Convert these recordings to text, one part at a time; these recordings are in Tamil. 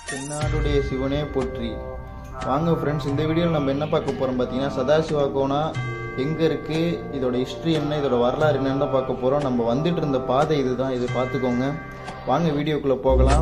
தென்னாடுடைய சிவனே போற்றி வாங்க ஃப்ரெண்ட்ஸ் இந்த வீடியோவில் நம்ம என்ன பார்க்க போகிறோம் பார்த்தீங்கன்னா சதாசிவா கோணா எங்கே இருக்குது இதோட ஹிஸ்ட்ரி என்ன இதோட வரலாறு என்னன்னு தான் பார்க்க போகிறோம் நம்ம வந்துட்டு இருந்த பாதை இதுதான் இது பார்த்துக்கோங்க வாங்க வீடியோக்குள்ளே போகலாம்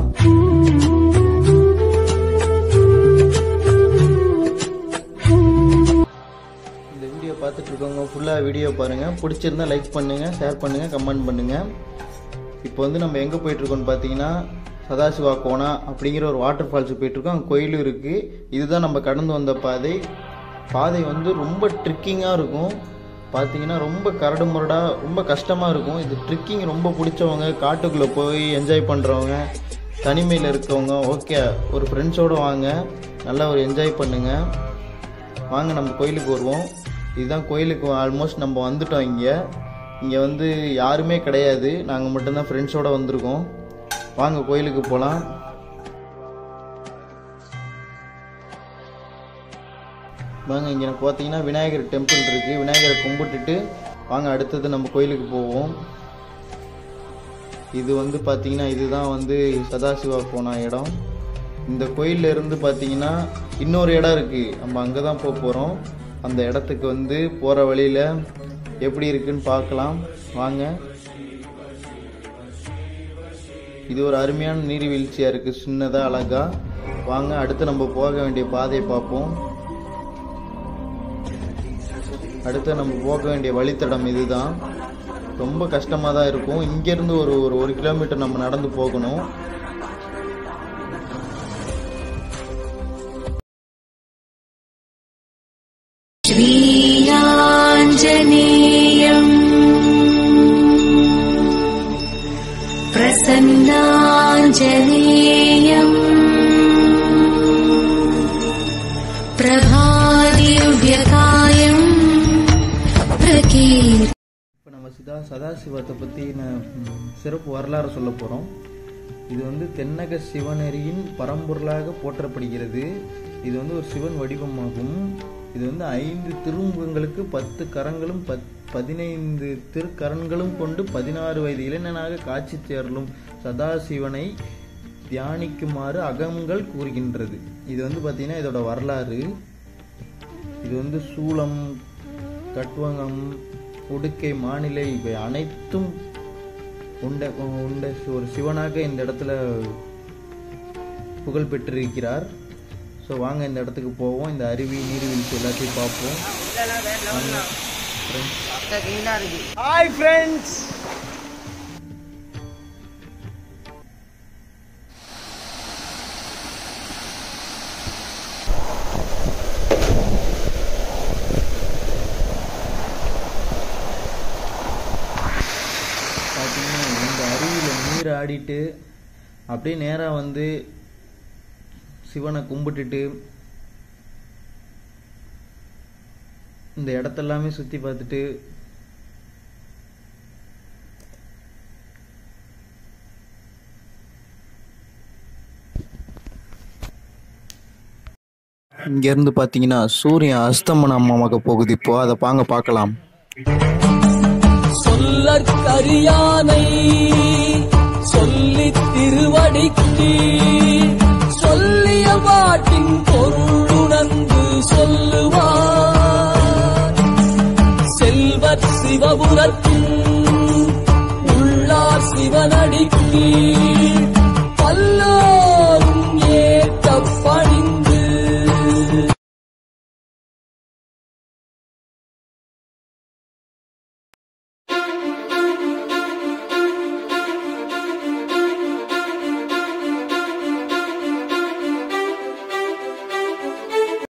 இந்த வீடியோ பார்த்துட்டு இருக்கவங்க ஃபுல்லாக வீடியோ பாருங்கள் பிடிச்சிருந்தா லைக் பண்ணுங்கள் ஷேர் பண்ணுங்கள் கமெண்ட் பண்ணுங்கள் இப்போ வந்து நம்ம எங்கே போயிட்டுருக்கோம்னு பார்த்தீங்கன்னா சதாசிவா கோணா அப்படிங்கிற ஒரு வாட்டர் ஃபால்ஸ் போயிட்டுருக்கோம் அங்கே கோயிலும் இருக்குது இதுதான் நம்ம கடந்து வந்த பாதை பாதை வந்து ரொம்ப ட்ரிக்கிங்காக இருக்கும் பார்த்தீங்கன்னா ரொம்ப கரடு முரடாக ரொம்ப கஷ்டமாக இருக்கும் இது ட்ரிக்கிங் ரொம்ப பிடிச்சவங்க காட்டுக்குள்ளே போய் என்ஜாய் பண்ணுறவங்க தனிமையில் இருக்கவங்க ஓகே ஒரு ஃப்ரெண்ட்ஸோடு வாங்க நல்லா ஒரு என்ஜாய் பண்ணுங்கள் வாங்க நம்ம கோயிலுக்கு வருவோம் இதுதான் கோயிலுக்கு ஆல்மோஸ்ட் நம்ம வந்துட்டோம் இங்கே இங்கே வந்து யாருமே கிடையாது நாங்கள் மட்டும்தான் ஃப்ரெண்ட்ஸோடு வந்திருக்கோம் வாங்க கோயிலுக்கு போகலாம் வாங்க இங்கே பார்த்தீங்கன்னா விநாயகர் டெம்பிள் இருக்குது விநாயகரை கும்பிட்டுட்டு வாங்க அடுத்தது நம்ம கோயிலுக்கு போவோம் இது வந்து பார்த்தீங்கன்னா இதுதான் வந்து சதாசிவா போன இடம் இந்த கோயில்ல இருந்து பார்த்தீங்கன்னா இன்னொரு இடம் இருக்குது நம்ம அங்கே தான் போக போகிறோம் அந்த இடத்துக்கு வந்து போகிற வழியில் எப்படி இருக்குன்னு பார்க்கலாம் வாங்க இது ஒரு அருமையான நீர்வீழ்ச்சியாக இருக்குது சின்னதாக அழகாக வாங்க அடுத்து நம்ம போக வேண்டிய பாதையை பார்ப்போம் அடுத்து நம்ம போக வேண்டிய வழித்தடம் இதுதான் ரொம்ப கஷ்டமாக தான் இருக்கும் இங்கேருந்து ஒரு ஒரு ஒரு கிலோமீட்டர் நம்ம நடந்து போகணும் श्रीयाञ्जनेयम् प्रसन्नाञ्जनेयम् प्रभादिव्यकायम् प्रकीर् இப்போ நம்ம சிதா சதாசிவத்தை பற்றி நான் ம், சிறப்பு வரலாறு சொல்ல போகிறோம் இது வந்து தென்னக சிவனரியின் பரம்பொருளாக போற்றப்படுகிறது இது வந்து ஒரு சிவன் வடிவமாகும் இது வந்து ஐந்து திருமுகங்களுக்கு பத்து கரங்களும் பத் பதினைந்து திருக்கரன்களும் கொண்டு பதினாறு வயது இளைஞனாக காட்சி தேரலும் சதாசிவனை தியானிக்குமாறு அகங்கள் கூறுகின்றது இது வந்து பார்த்தீங்கன்னா இதோட வரலாறு இது வந்து சூளம் கட்டுவங்கம் உடுக்கை மாநிலை இவை அனைத்தும் உண்ட உண்ட ஒரு சிவனாக இந்த இடத்துல புகழ் பெற்றிருக்கிறார் ஸோ வாங்க இந்த இடத்துக்கு போவோம் இந்த அருவி நீர்வீழ்ச்சி எல்லாத்தையும் பார்ப்போம் வாங்க friends. ஹாய் ஃப்ரெண்ட்ஸ் பார்த்தீங்கன்னா இந்த அருவியில் நீர் ஆடிட்டு அப்படியே நேராக வந்து சிவனை கும்பிட்டுட்டு இந்த இடத்தெல்லாமே சுற்றி பார்த்துட்டு இங்கேருந்து பார்த்தீங்கன்னா சூரியன் அஸ்தமனமாக போகுது இப்போ அதை பாங்க பார்க்கலாம் சொல்லற்கரியானை சொல்லித் திருவடிக்கு சொல்லிய பாட்டின் பொருளுணர்ந்து சொல்லுவார் செல்வர் சிவபுரத்தின் உள்ளார் சிவனடிக்கு